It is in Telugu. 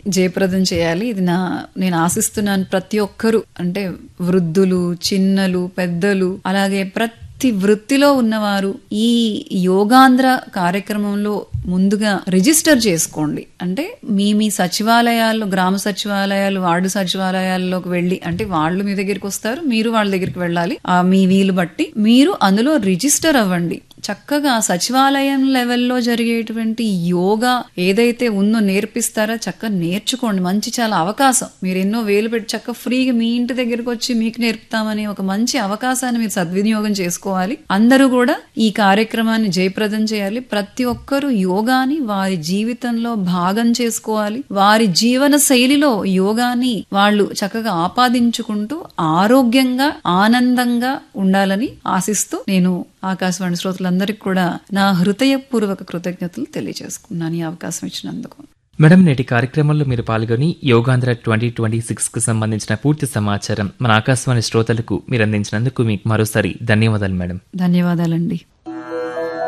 జయప్రదం చేయాలి ఇది నా నేను ఆశిస్తున్నాను ప్రతి ఒక్కరూ అంటే వృద్ధులు చిన్నలు పెద్దలు అలాగే ప్రతి వృత్తిలో ఉన్నవారు ఈ యోగాంధ్ర కార్యక్రమంలో ముందుగా రిజిస్టర్ చేసుకోండి అంటే మీ మీ సచివాలయాల్లో గ్రామ సచివాలయాలు వార్డు సచివాలయాల్లోకి వెళ్ళి అంటే వాళ్ళు మీ దగ్గరికి వస్తారు మీరు వాళ్ళ దగ్గరికి వెళ్ళాలి ఆ మీ వీలు బట్టి మీరు అందులో రిజిస్టర్ అవ్వండి చక్కగా సచివాలయం లెవెల్లో జరిగేటువంటి యోగా ఏదైతే ఉందో నేర్పిస్తారో చక్కగా నేర్చుకోండి మంచి చాలా అవకాశం మీరు ఎన్నో వేలు పెట్టి చక్కగా ఫ్రీగా మీ ఇంటి దగ్గరికి వచ్చి మీకు నేర్పుతామని ఒక మంచి అవకాశాన్ని మీరు సద్వినియోగం చేసుకోవాలి అందరూ కూడా ఈ కార్యక్రమాన్ని జయప్రదం చేయాలి ప్రతి ఒక్కరూ యోగాని వారి జీవితంలో భాగం చేసుకోవాలి వారి జీవన శైలిలో యోగాని వాళ్ళు చక్కగా ఆపాదించుకుంటూ ఆరోగ్యంగా ఆనందంగా ఉండాలని ఆశిస్తూ నేను ఆకాశవాణి శ్రోతలందరికీ కూడా నా హృదయపూర్వక కృతజ్ఞతలు తెలియజేసుకున్నాను ఈ అవకాశం ఇచ్చినందుకు మేడం నేటి కార్యక్రమంలో మీరు పాల్గొని యోగాంధ్ర ట్వంటీ ట్వంటీ సిక్స్ కు సంబంధించిన పూర్తి సమాచారం మన ఆకాశవాణి శ్రోతలకు మీరు అందించినందుకు మీకు మరోసారి ధన్యవాదాలు మేడం ధన్యవాదాలండి